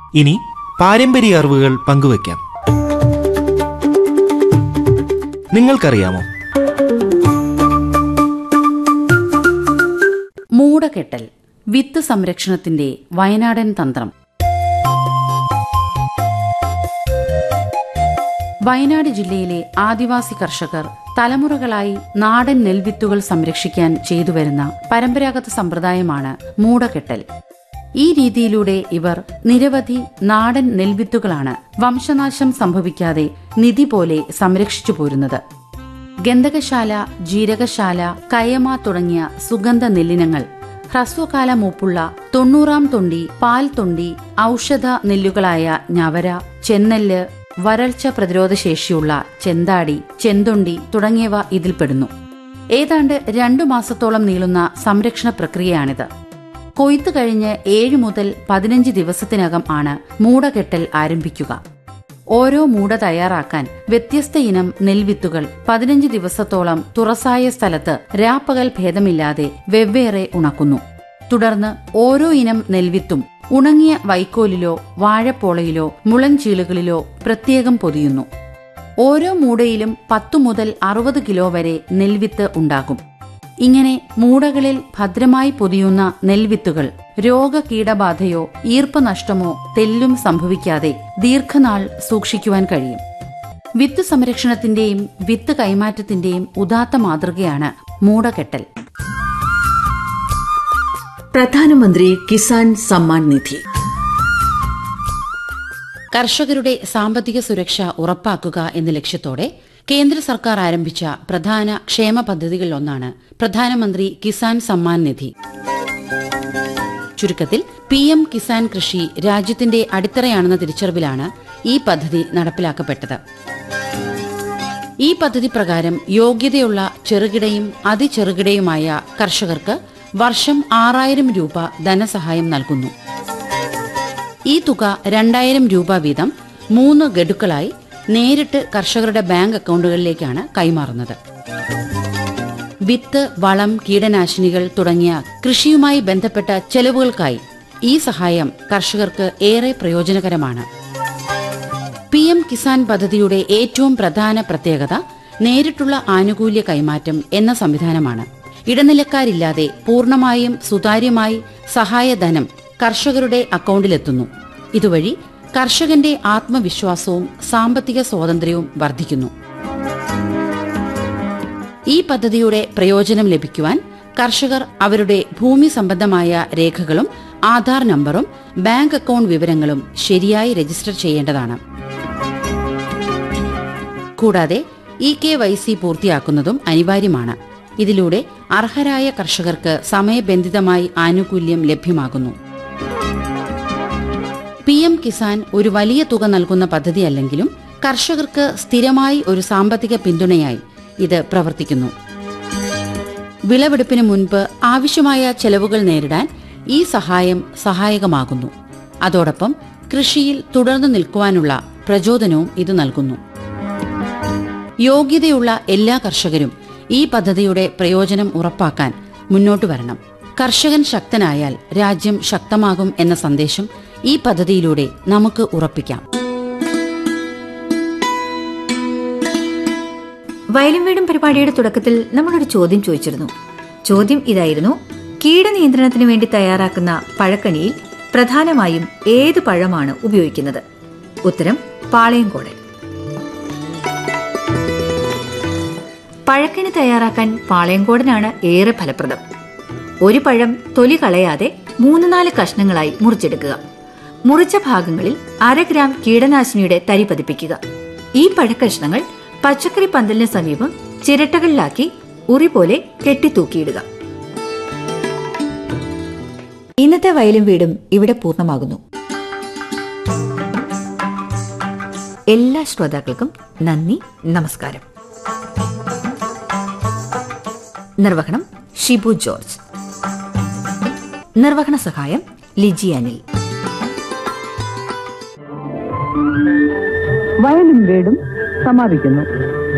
ഇനി പാരമ്പര്യ അറിവുകൾ പങ്കുവയ്ക്കാം നിങ്ങൾക്കറിയാമോ മൂടകെട്ടൽ വിത്ത് സംരക്ഷണത്തിന്റെ വയനാടൻ തന്ത്രം വയനാട് ജില്ലയിലെ ആദിവാസി കർഷകർ തലമുറകളായി നാടൻ നെൽവിത്തുകൾ സംരക്ഷിക്കാൻ ചെയ്തുവരുന്ന പരമ്പരാഗത സമ്പ്രദായമാണ് മൂടകെട്ടൽ ഈ രീതിയിലൂടെ ഇവർ നിരവധി നാടൻ നെൽവിത്തുകളാണ് വംശനാശം സംഭവിക്കാതെ നിധി പോലെ സംരക്ഷിച്ചു പോരുന്നത് ഗന്ധകശാല ജീരകശാല കയമ തുടങ്ങിയ സുഗന്ധ നെല്ലിനങ്ങൾ ഹ്രസ്വകാല മൂപ്പുള്ള തൊണ്ണൂറാം തൊണ്ടി പാൽ തൊണ്ടി ഔഷധ നെല്ലുകളായ ഞവര ചെന്നെല്ല് വരൾച്ച പ്രതിരോധ ശേഷിയുള്ള ചെന്താടി ചെന്തൊണ്ടി തുടങ്ങിയവ ഇതിൽപ്പെടുന്നു ഏതാണ്ട് രണ്ടു മാസത്തോളം നീളുന്ന സംരക്ഷണ പ്രക്രിയയാണിത് കൊയ്ത്ത് കഴിഞ്ഞ് ഏഴ് മുതൽ പതിനഞ്ച് ദിവസത്തിനകം ആണ് മൂടകെട്ടൽ ആരംഭിക്കുക ഓരോ മൂട തയ്യാറാക്കാൻ വ്യത്യസ്ത ഇനം നെൽവിത്തുകൾ പതിനഞ്ച് ദിവസത്തോളം തുറസായ സ്ഥലത്ത് രാപ്പകൽ ഭേദമില്ലാതെ വെവ്വേറെ ഉണക്കുന്നു തുടർന്ന് ഓരോ ഇനം നെൽവിത്തും ഉണങ്ങിയ വൈക്കോലിലോ വാഴപ്പോളയിലോ മുളഞ്ചീളുകളിലോ പ്രത്യേകം പൊതിയുന്നു ഓരോ മൂടയിലും പത്തു മുതൽ അറുപത് കിലോ വരെ നെൽവിത്ത് ഉണ്ടാകും ഇങ്ങനെ മൂടകളിൽ ഭദ്രമായി പൊതിയുന്ന നെൽവിത്തുകൾ രോഗകീടബാധയോ ഈർപ്പനഷ്ടമോ തെല്ലും സംഭവിക്കാതെ ദീർഘനാൾ സൂക്ഷിക്കുവാൻ കഴിയും വിത്ത് സംരക്ഷണത്തിന്റെയും വിത്ത് കൈമാറ്റത്തിന്റെയും ഉദാത്ത മാതൃകയാണ് മൂടകെട്ടൽ പ്രധാനമന്ത്രി കിസാൻ സമ്മാൻ നിധി കർഷകരുടെ സാമ്പത്തിക സുരക്ഷ ഉറപ്പാക്കുക എന്ന ലക്ഷ്യത്തോടെ കേന്ദ്ര സർക്കാർ ആരംഭിച്ച പ്രധാന ക്ഷേമ പദ്ധതികളിലൊന്നാണ് പ്രധാനമന്ത്രി കിസാൻ സമ്മാൻ നിധി ചുരുക്കത്തിൽ പി എം കിസാൻ കൃഷി രാജ്യത്തിന്റെ അടിത്തറയാണെന്ന തിരിച്ചറിവിലാണ് ഈ പദ്ധതി നടപ്പിലാക്കപ്പെട്ടത് ഈ പദ്ധതി പ്രകാരം യോഗ്യതയുള്ള ചെറുകിടയും അതിചെറുകിടയുമായ കർഷകർക്ക് വർഷം ആറായിരം രൂപ ധനസഹായം നൽകുന്നു ഈ തുക രണ്ടായിരം രൂപ വീതം മൂന്ന് ഗഡുക്കളായി നേരിട്ട് കർഷകരുടെ ബാങ്ക് അക്കൗണ്ടുകളിലേക്കാണ് കൈമാറുന്നത് വിത്ത് വളം കീടനാശിനികൾ തുടങ്ങിയ കൃഷിയുമായി ബന്ധപ്പെട്ട ചെലവുകൾക്കായി ഈ സഹായം കർഷകർക്ക് ഏറെ പ്രയോജനകരമാണ് പി എം കിസാൻ പദ്ധതിയുടെ ഏറ്റവും പ്രധാന പ്രത്യേകത നേരിട്ടുള്ള ആനുകൂല്യ കൈമാറ്റം എന്ന സംവിധാനമാണ് ഇടനിലക്കാരില്ലാതെ പൂർണ്ണമായും സുതാര്യമായി സഹായധനം കർഷകരുടെ അക്കൗണ്ടിലെത്തുന്നു ഇതുവഴി കർഷകന്റെ ആത്മവിശ്വാസവും സാമ്പത്തിക സ്വാതന്ത്ര്യവും വർദ്ധിക്കുന്നു ഈ പദ്ധതിയുടെ പ്രയോജനം ലഭിക്കുവാൻ കർഷകർ അവരുടെ ഭൂമി സംബന്ധമായ രേഖകളും ആധാർ നമ്പറും ബാങ്ക് അക്കൗണ്ട് വിവരങ്ങളും ശരിയായി രജിസ്റ്റർ ചെയ്യേണ്ടതാണ് കൂടാതെ ഇ കെ വൈ സി പൂർത്തിയാക്കുന്നതും അനിവാര്യമാണ് ഇതിലൂടെ അർഹരായ കർഷകർക്ക് സമയബന്ധിതമായി ആനുകൂല്യം ലഭ്യമാകുന്നു പി എം കിസാൻ ഒരു വലിയ തുക നൽകുന്ന പദ്ധതിയല്ലെങ്കിലും കർഷകർക്ക് സ്ഥിരമായി ഒരു സാമ്പത്തിക പിന്തുണയായി ഇത് പ്രവർത്തിക്കുന്നു വിളവെടുപ്പിന് മുൻപ് ആവശ്യമായ ചെലവുകൾ നേരിടാൻ ഈ സഹായം സഹായകമാകുന്നു അതോടൊപ്പം കൃഷിയിൽ തുടർന്നു നിൽക്കുവാനുള്ള പ്രചോദനവും ഇത് നൽകുന്നു യോഗ്യതയുള്ള എല്ലാ കർഷകരും ഈ പദ്ധതിയുടെ പ്രയോജനം ഉറപ്പാക്കാൻ മുന്നോട്ടു വരണം കർഷകൻ ശക്തനായാൽ രാജ്യം ശക്തമാകും എന്ന സന്ദേശം ഈ പദ്ധതിയിലൂടെ നമുക്ക് ഉറപ്പിക്കാം വയലും വീടും പരിപാടിയുടെ തുടക്കത്തിൽ നമ്മളൊരു ചോദ്യം ചോദിച്ചിരുന്നു ചോദ്യം ഇതായിരുന്നു കീടനിയന്ത്രണത്തിന് വേണ്ടി തയ്യാറാക്കുന്ന പഴക്കണിയിൽ പ്രധാനമായും ഏത് പഴമാണ് ഉപയോഗിക്കുന്നത് ഉത്തരം പാളയംകോടൻ പഴക്കണി തയ്യാറാക്കാൻ പാളയംകോടനാണ് ഏറെ ഫലപ്രദം ഒരു പഴം തൊലി കളയാതെ മൂന്ന് നാല് കഷ്ണങ്ങളായി മുറിച്ചെടുക്കുക മുറിച്ച ഭാഗങ്ങളിൽ അര ഗ്രാം കീടനാശിനിയുടെ തരി പതിപ്പിക്കുക ഈ പഴക്കഷ്ണങ്ങൾ പച്ചക്കറി പന്തലിന് സമീപം ചിരട്ടകളിലാക്കി ഉറി പോലെ കെട്ടിത്തൂക്കിയിടുക ഇന്നത്തെ വയലും വീടും ഇവിടെ പൂർണ്ണമാകുന്നു എല്ലാ ശ്രോതാക്കൾക്കും നന്ദി നമസ്കാരം നിർവഹണം ഷിബു ജോർജ് നിർവഹണ സഹായം ലിജി അനിൽ വയലും വീടും സമാപിക്കുന്നു